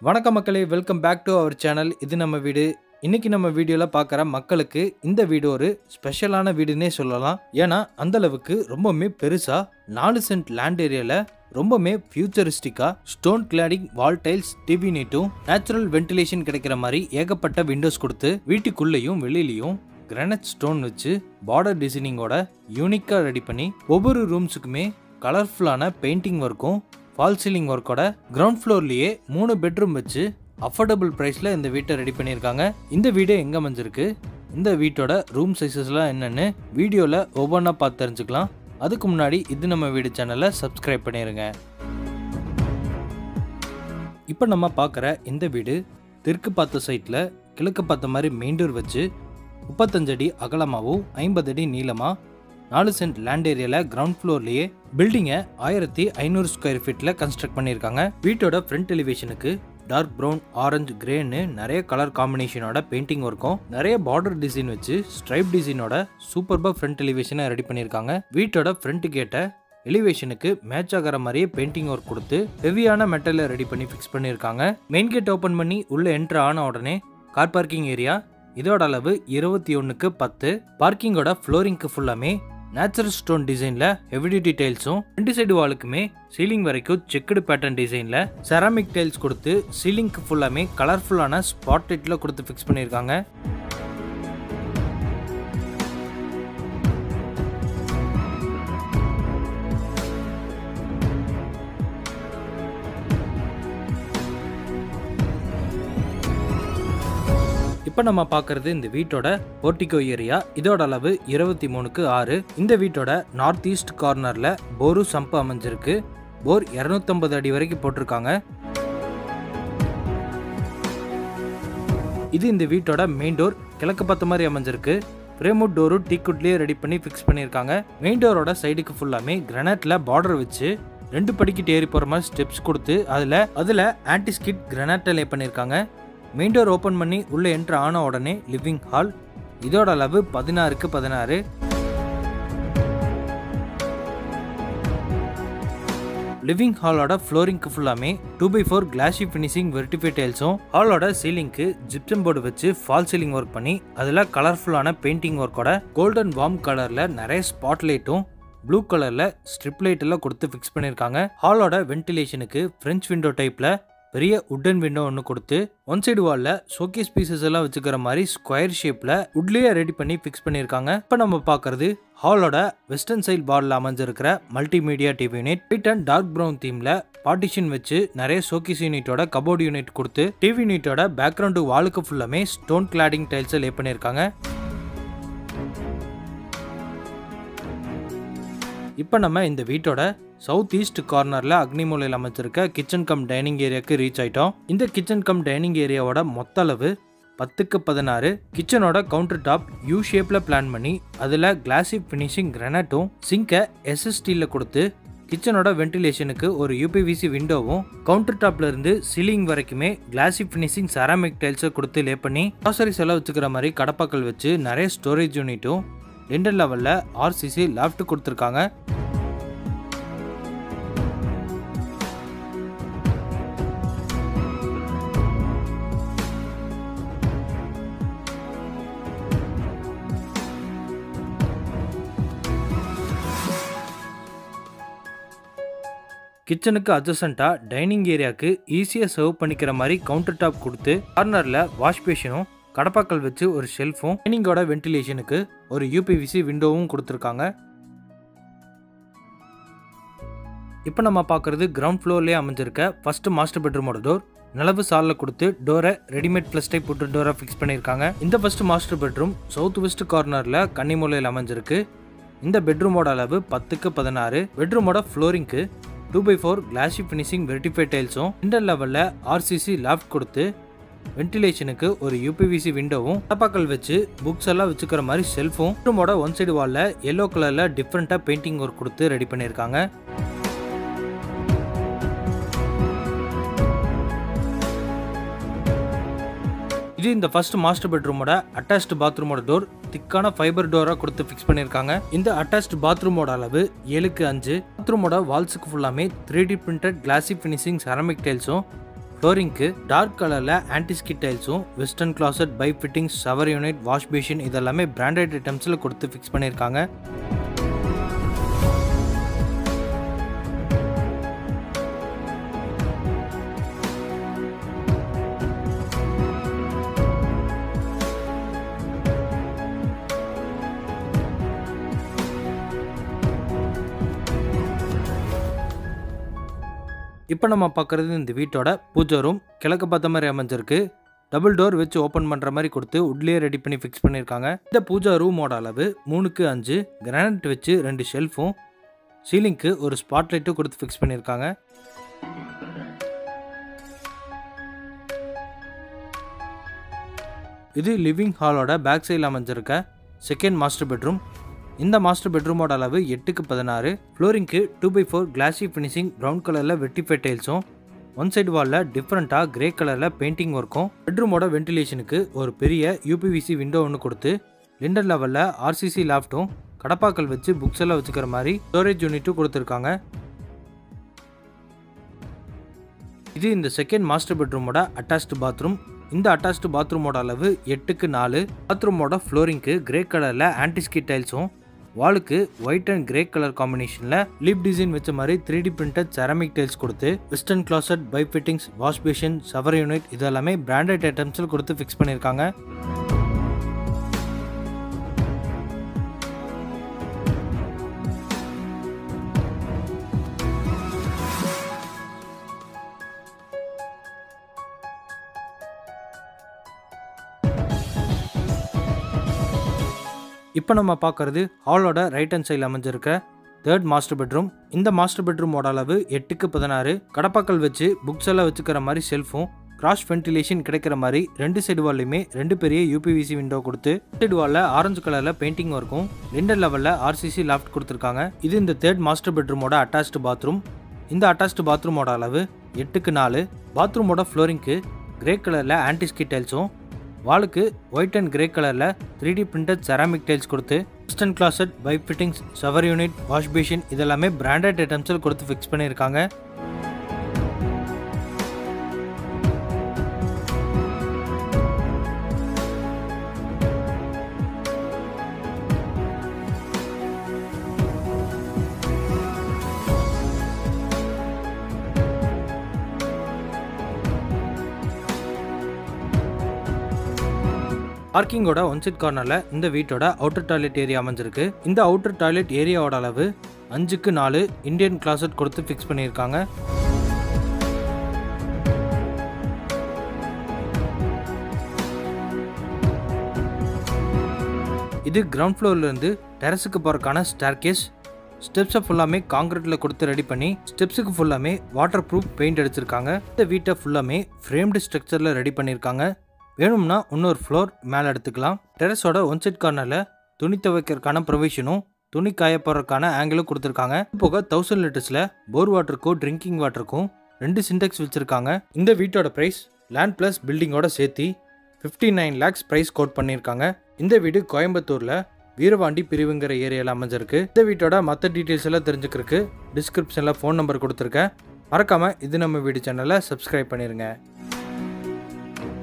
வணக்கம் மக்களே welcome back to our channel இது நம்ம வீடு இன்னைக்கு நம்ம வீடியோவில் பார்க்குற மக்களுக்கு இந்த வீடு ஒரு ஸ்பெஷலான வீடுன்னே சொல்லலாம் ஏன்னா அந்த அளவுக்கு ரொம்பவுமே பெருசாக நாலு சென்ட் லேண்ட் ஏரியாவில் ரொம்பவுமே ஃபியூச்சரிஸ்டிக்காக stone cladding wall tiles TV நீட்டும் நேச்சுரல் வென்டிலேஷன் கிடைக்கிற மாதிரி ஏகப்பட்ட விண்டோஸ் கொடுத்து வீட்டுக்குள்ளேயும் வெளியிலையும் கிரானைட் ஸ்டோன் வச்சு பார்டர் டிசைனிங்கோட யூனிக்காக ரெடி பண்ணி ஒவ்வொரு ரூம்ஸுக்குமே கலர்ஃபுல்லான பெயிண்டிங் ஒர்க்கும் ஃபால் சீலிங் ஒர்க்கோட கிரவுண்ட் ஃப்ளோர்லேயே மூணு பெட்ரூம் வச்சு அஃபோர்டபுள் ப்ரைஸில் இந்த வீட்டை ரெடி பண்ணியிருக்காங்க இந்த வீடு எங்கே அமைஞ்சிருக்கு இந்த வீட்டோட ரூம் சைஸஸ்லாம் என்னென்னு வீடியோவில் ஒவ்வொன்றா பார்த்து தெரிஞ்சுக்கலாம் அதுக்கு முன்னாடி இது நம்ம வீடு சேனலை சப்ஸ்கிரைப் பண்ணிடுங்க இப்போ நம்ம பார்க்குற இந்த வீடு தெற்கு பார்த்த சைட்டில் கிழக்கு பார்த்த மாதிரி மெயின் டோர் வச்சு முப்பத்தஞ்சடி அகலமாகவும் ஐம்பது அடி நீளமாக நாலு சென்ட் லேண்ட் ஏரியாவில் கிரவுண்ட் ஃப்ளோர்லேயே பில்டிங்கை ஆயிரத்தி ஐநூறு ஸ்கொயர் ஃபீட்டில் கன்ஸ்ட்ரக்ட் பண்ணியிருக்காங்க வீட்டோட ஃப்ரண்ட் எலிவேஷனுக்கு டார்க் ப்ரௌன் ஆரஞ்சு கிரேன்னு நிறைய கலர் காம்பினேஷனோட பெயிண்டிங் ஒர்க்கும் நிறைய பார்டர் டிசைன் வச்சு ஸ்ட்ரைப் டிசைனோட சூப்பர்பாக ஃப்ரண்ட் எலிவேஷனை ரெடி பண்ணியிருக்காங்க வீட்டோட ஃப்ரண்ட் கேட்டை எலிவேஷனுக்கு மேட்ச் ஆகிற மாதிரியே பெயிண்டிங் ஒர்க் கொடுத்து ஹெவியான மெட்டலை ரெடி பண்ணி ஃபிக்ஸ் பண்ணியிருக்காங்க மெயின் கேட் ஓப்பன் பண்ணி உள்ள என்ட்ரு ஆன உடனே கார் பார்க்கிங் ஏரியா இதோட அளவு இருபத்தி ஒன்றுக்கு பத்து பார்க்கிங்கோட ஃப்ளோரிங்க்கு ஃபுல்லாமே நேச்சுரல் ஸ்டோன் டிசைனில் ஹெவி டியூட்டி டைல்ஸும் ரெண்டு சைடு வாலுக்குமே சீலிங் வரைக்கும் செக்குடு பேட்டர்ன் டிசைனில் செராமிக் டைல்ஸ் கொடுத்து சீலிங்க்கு ஃபுல்லாமே கலர்ஃபுல்லான ஸ்பாட் லைட்டில் கொடுத்து ஃபிக்ஸ் பண்ணியிருக்காங்க இப்போ நம்ம பார்க்கறது இந்த வீட்டோட போர்ட்டிகோ ஏரியா இதோட அளவு இருபத்தி மூணுக்கு ஆறு இந்த வீட்டோட நார்த் ஈஸ்ட் கார்னரில் போரு சம்பு அமைஞ்சிருக்கு போர் இரநூத்தம்பது அடி வரைக்கும் போட்டிருக்காங்க இது இந்த வீட்டோட மெயின் டோர் கிழக்கு பார்த்த மாதிரி அமைஞ்சிருக்கு ஃப்ரேமுட் டோரும் டீக்குட்லேயே ரெடி பண்ணி ஃபிக்ஸ் பண்ணியிருக்காங்க மெயின் டோரோட சைடுக்கு ஃபுல்லாமே கிரனைட்ல பார்டர் வச்சு ரெண்டு படிக்கிட்டு ஏறி போகிற மாதிரி ஸ்டெப்ஸ் கொடுத்து அதில் அதில் ஆன்டிஸ்கிட் கிரனைட்டை லே பண்ணியிருக்காங்க மெயின் டோர் ஓப்பன் பண்ணி உள்ளே என்ட்ரு ஆன உடனே லிவிங் ஹால் இதோட அளவு பதினாறுக்கு பதினாறு லிவிங் ஹாலோட ஃப்ளோரிங்க்கு ஃபுல்லாமே two by four glossy finishing வெர்டிஃபை டைல்ஸும் ஹாலோட சீலிங்க்கு ஜிப்சம் போர்டு வச்சு ஃபால் சீலிங் ஒர்க் பண்ணி அதில் கலர்ஃபுல்லான பெயிண்டிங் ஒர்க்கோட கோல்டன் வார்ம் கலரில் நிறைய ஸ்பாட் லைட்டும் ப்ளூ கலரில் ஸ்ட்ரிப் லைட் எல்லாம் கொடுத்து ஃபிக்ஸ் பண்ணியிருக்காங்க ஹாலோட வென்டிலேஷனுக்கு ஃப்ரெஞ்ச் விண்டோ டைப்பில் பெரிய உட்டன் விண்டோ ஒன்று கொடுத்து ஒன் சைடு வாலில் ஷோகேஸ் பீசஸ் எல்லாம் வச்சுக்கிற மாதிரி ஸ்கொயர் ஷேப்பில் உட்லேயே ரெடி பண்ணி ஃபிக்ஸ் பண்ணியிருக்காங்க இப்போ நம்ம பார்க்கறது ஹாலோட வெஸ்டர்ன் சைட் வாலில் அமைஞ்சிருக்கிற multimedia TV unit white and dark brown தீமில் பார்ட்டிஷன் வச்சு நிறைய ஷோகேஸ் யூனிட்டோட கபோர்டு யூனிட் கொடுத்து டிவி யூனிட்டோட பேக்ரவுண்டு வாலுக்கு ஃபுல்லாமே ஸ்டோன் கிளாடிங் டைல்ஸை லே பண்ணியிருக்காங்க இப்போ நம்ம இந்த வீட்டோட சவுத் ஈஸ்ட் கார்னரில் அக்னிமூலையில் அமைச்சிருக்க கிச்சன் கம் டைனிங் ஏரியாவுக்கு ரீச் ஆயிட்டோம் இந்த கிச்சன் கம் டைனிங் ஏரியாவோட மொத்த அளவு பத்துக்கு பதினாறு கிச்சனோட கவுண்டர் டாப் யூ ஷேப்பில் பிளான் பண்ணி அதில் கிளாசி ஃபினிஷிங் கிரனட்டும் சிங்கை எஸ்எஸ்டியில் கொடுத்து கிச்சனோட வென்டிலேஷனுக்கு ஒரு யூபிவிசி விண்டோவும் கவுண்டர் டாப்ல இருந்து சீலிங் வரைக்குமே கிளாசி ஃபினிஷிங் செராமிக் டைல்ஸை கொடுத்து லே பண்ணி க்ராசரிஸ் எல்லாம் வச்சுக்கிற மாதிரி கடப்பாக்கள் வச்சு நிறைய ஸ்டோரேஜ் யூனிட்டும் ரெண்டர் லெவலில் ஆர்சிசி லாஃப்ட் கொடுத்துருக்காங்க கிச்சனுக்கு அட்ஜசண்ட்டாக டைனிங் ஏரியாவுக்கு ஈஸியாக சர்வ் பண்ணிக்கிற மாதிரி கவுண்டர் டாப் கொடுத்து கார்னரில் வாஷ் பேஷனும் கடப்பாக்கள் வச்சு ஒரு ஷெல்ஃபும் டைனிங்கோட வென்டிலேஷனுக்கு ஒரு யூபிவிசி விண்டோவும் கொடுத்துருக்காங்க இப்போ நம்ம பார்க்குறது கிரவுண்ட் ஃப்ளோர்லேயே அமைஞ்சிருக்க ஃபர்ஸ்ட் மாஸ்டர் பெட்ரூமோட டோர் நிலவு சாலில் கொடுத்து டோரை ரெடிமேட் ப்ளஸ் டைப் போட்டு டோரை ஃபிக்ஸ் பண்ணியிருக்காங்க இந்த first master bedroom south west கார்னரில் கன்னிமூலையில் அமைஞ்சிருக்கு இந்த பெட்ரூமோட அளவு பத்துக்கு பதினாறு பெட்ரூமோட ஃப்ளோரிங்க்கு two by four glossy finishing வெர்டிஃபை டைல்ஸும் இன்டர் லெவலில் ஆர்சிசி லாஃப்ட் கொடுத்து வென்டிலேஷனுக்கு ஒரு யூபிவிசி விண்டோவும் டப்பாக்கள் வச்சு புக்ஸ் எல்லாம் வச்சுக்கிற மாதிரி செல்ஃபும் ரூமோட ஒன் சைடு வாலில் எல்லோ கலரில் டிஃப்ரெண்ட்டாக பெயிண்டிங் ஒர்க் கொடுத்து ரெடி பண்ணியிருக்காங்க இது இந்த ஃபர்ஸ்ட் மாஸ்டர் பெட்ரூமோட அட்டாச்டு பாத்ரூமோட டோர் திக்கான ஃபைபர் டோரா கொடுத்து ஃபிக்ஸ் பண்ணியிருக்காங்க இந்த அட்டாச்டு பாத்ரூமோட அளவு ஏழுக்கு அஞ்சு பாத்ரூமோட வால்ஸுக்கு ஃபுல்லாமே three D printed glossy finishing ceramic டைல்ஸும் ஃப்ளோரிங்க்கு டார்க் கலரில் ஆன்டிஸ்கி டைல்ஸும் western closet by fittings shower unit wash basin இதெல்லாமே பிராண்டட் ஐட்டம்ஸில் கொடுத்து ஃபிக்ஸ் பண்ணியிருக்காங்க இப்போ நம்ம பார்க்குறது இந்த வீட்டோட பூஜை ரூம் கிழக்கு பார்த்த மாதிரி அமைஞ்சிருக்கு டபுள் டோர் வச்சு ஓப்பன் பண்ணுற மாதிரி கொடுத்து உட்லேயே ரெடி பண்ணி ஃபிக்ஸ் பண்ணியிருக்காங்க இந்த பூஜா ரூமோட அளவு மூணுக்கு அஞ்சு கிரானைட் வச்சு ரெண்டு ஷெல்ஃபும் சீலிங்க்கு ஒரு ஸ்பாட் லைட்டும் கொடுத்து ஃபிக்ஸ் பண்ணியிருக்காங்க இது லிவிங் ஹாலோட பேக் சைடில் அமைஞ்சிருக்க செகண்ட் மாஸ்டர் பெட்ரூம் இந்த மாஸ்டர் பெட்ரூமோட அளவு எட்டுக்கு பதினாறு ஃப்ளோரிங்க்கு two by four glossy finishing brown கலரில் வெட்டிஃபை டைல்ஸும் ஒன் சைடு வாலில் டிஃப்ரெண்ட்டாக கிரே கலரில் பெயிண்டிங் ஒர்க்கும் பெட்ரூமோட வென்டிலேஷனுக்கு ஒரு பெரிய யூபிவிசி விண்டோ ஒன்று கொடுத்து லிண்டர் லெவலில் ஆர்சிசி லாஃப்ட்டும் கடப்பாக்கள் வச்சு புக்ஸ் எல்லாம் வச்சுக்கிற மாதிரி ஸ்டோரேஜ் யூனிட்டும் கொடுத்துருக்காங்க இது இந்த செகண்ட் மாஸ்டர் பெட்ரூமோட அட்டாச்டு பாத்ரூம் இந்த அட்டாச்டு பாத்ரூமோட அளவு எட்டுக்கு நாலு பாத்ரூமோட ஃப்ளோரிங்க்கு கிரே கலரில் ஆன்டிஸ்கி டைல்ஸும் வாலுக்கு ஒயிட் அண்ட் கிரே கலர் காம்பினேஷனில் லிப் டிசைன் வச்ச மாதிரி three D printed ceramic tiles கொடுத்து western closet by fittings wash basin shower unit இதெல்லாமே பிராண்டட் ஐட்டம்ஸில் கொடுத்து ஃபிக்ஸ் பண்ணியிருக்காங்க இப்போ நம்ம பார்க்குறது ஹாலோட ரைட் ஹேண்ட் சைடில் அமைஞ்சிருக்க தேர்ட் மாஸ்டர் பெட்ரூம் இந்த மாஸ்டர் பெட்ரூமோட அளவு எட்டுக்கு பதினாறு கடப்பாக்கள் வச்சு புக்ஸ் எல்லாம் வச்சுக்கிற மாதிரி ஷெல்ஃபும் கிராஸ் வென்டிலேஷன் கிடைக்கிற மாதிரி ரெண்டு சைடு வால்லையுமே ரெண்டு பெரிய யூபிவிசி விண்டோ கொடுத்து சைடு வாலில் ஆரஞ்சு கலரில் பெயிண்டிங் இருக்கும் லிண்டர் லெவலில் ஆர்சிசி லாஃப்ட் கொடுத்துருக்காங்க இது இந்த தேர்ட் மாஸ்டர் பெட்ரூமோட அட்டாச்டு பாத்ரூம் இந்த அட்டாச்டு பாத்ரூமோட அளவு எட்டுக்கு நாலு பாத்ரூமோட ஃப்ளோரிங்க்கு கிரே கலரில் ஆன்டிஸ்கி டைல்ஸும் வாலுக்கு ஒயிட் அண்ட் கிரே கலரில் three D printed ceramic tiles கொடுத்து western closet by fittings shower unit wash basin இதெல்லாமே பிராண்டட் ஐட்டம்ஸில் கொடுத்து ஃபிக்ஸ் பண்ணியிருக்காங்க பார்க்கிங்கோட ஒன் சைட் கார்னரில் இந்த வீட்டோட அவுட்டர் டாய்லெட் ஏரியா அமைஞ்சிருக்கு இந்த அவுட்டர் டாய்லெட் ஏரியாவோட அளவு அஞ்சுக்கு நாலு இந்தியன் கிளாசட் கொடுத்து ஃபிக்ஸ் பண்ணியிருக்காங்க இது கிரவுண்ட் ஃப்ளோர்லேருந்து டெரஸுக்கு போகிறக்கான ஸ்டேர்கேஸ் ஸ்டெப்ஸை ஃபுல்லாமே காங்கிரீட்டில் கொடுத்து ரெடி பண்ணி ஸ்டெப்ஸுக்கு ஃபுல்லாமே வாட்டர் ப்ரூஃப் பெயிண்ட் அடிச்சிருக்காங்க இந்த வீட்டை ஃபுல்லாமே ஃப்ரேம்டு ஸ்ட்ரக்சரில் ரெடி பண்ணியிருக்காங்க வேணும்னா இன்னொரு ஃப்ளோர் மேலே எடுத்துக்கலாம் டெரஸோட ஒன் சைட் கார்னரில் துணி துவைக்கிறதுக்கான ப்ரொவிஷனும் துணி காய போடுறதுக்கான ஆங்கிளும் கொடுத்துருக்காங்க இது போக தௌசண்ட் லிட்டர்ஸில் போர் வாட்டருக்கும் ட்ரிங்கிங் வாட்டருக்கும் ரெண்டு சின்டெக்ஸ் வச்சுருக்காங்க இந்த வீட்டோட ப்ரைஸ் லேண்ட் ப்ளஸ் பில்டிங்கோட சேர்த்து fifty nine lakhs price quote பண்ணியிருக்காங்க இந்த வீடு கோயம்புத்தூரில் வீரவாண்டி பிரிவுங்கிற ஏரியாவில் அமைஞ்சிருக்கு இந்த வீட்டோட மற்ற டீட்டெயில்ஸ் எல்லாம் தெரிஞ்சுக்கிறதுக்கு டிஸ்கிரிப்ஷனில் ஃபோன் நம்பர் கொடுத்துருக்கேன் மறக்காமல் இது நம்ம வீடு சேனலை சப்ஸ்கிரைப் பண்ணிடுங்க